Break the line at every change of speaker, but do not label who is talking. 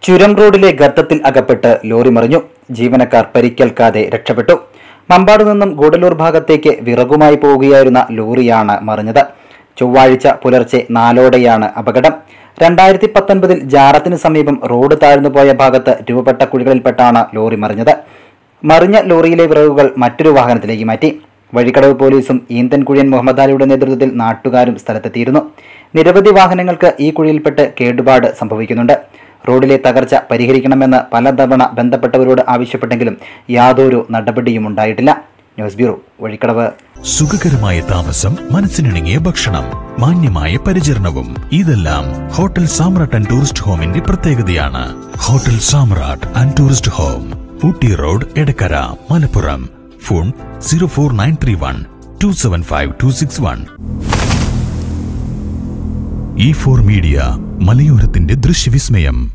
ചുരം റോഡിലെ ഗർത്തത്തിൽ അകപ്പെട്ട് ലോറി മറിഞ്ഞു ജീവനക്കാർ പരിക്കേൽക്കാതെ രക്ഷപ്പെട്ടു മമ്പാട് നിന്നും ഗൂഡല്ലൂർ ഭാഗത്തേക്ക് വിറകുമായി പോവുകയായിരുന്ന ലോറിയാണ് മറിഞ്ഞത് ചൊവ്വാഴ്ച പുലർച്ചെ നാലോടെയാണ് അപകടം രണ്ടായിരത്തി പത്തൊൻപതിൽ ജാറത്തിന് സമീപം റോഡ് താഴ്ന്നു പോയ ഭാഗത്ത് രൂപപ്പെട്ട കുഴികളിൽപ്പെട്ടാണ് ലോറി മറിഞ്ഞത് മറിഞ്ഞ ലോറിയിലെ വിറകുകൾ മറ്റൊരു വാഹനത്തിലേക്ക് മാറ്റി വഴിക്കടവ് പോലീസും ഈന്തൻ കുഴിയൻ മുഹമ്മദ് അലിയുടെ നേതൃത്വത്തിൽ നാട്ടുകാരും സ്ഥലത്തെത്തിയിരുന്നു നിരവധി വാഹനങ്ങൾക്ക് ഈ കുഴിയിൽപ്പെട്ട് കേടുപാട് സംഭവിക്കുന്നുണ്ട് റോഡിലെ തകർച്ച പരിഹരിക്കണമെന്ന് പലതവണ ബന്ധപ്പെട്ടവരോട് ആവശ്യപ്പെട്ടെങ്കിലും യാതൊരു നടപടിയും ഉണ്ടായിട്ടില്ല ന്യൂസ് ബ്യൂറോ വഴിക്കടവ്
സുഖകരമായ താമസം മനസ്സിനിണങ്ങിയ ഭക്ഷണം മാന്യമായ പരിചരണവും ഇതെല്ലാം ഹോട്ടൽ സാമ്രാട്ട് ആൻഡ് ടൂറിസ്റ്റ് ഹോമിന്റെ പ്രത്യേകതയാണ് hotel Samrat and tourist home Ooty road Edakkara Malappuram phone zero four nine three one two seven five two six one E four media മലയോരത്തിന്റെ ദൃശ്യവിസ്മയം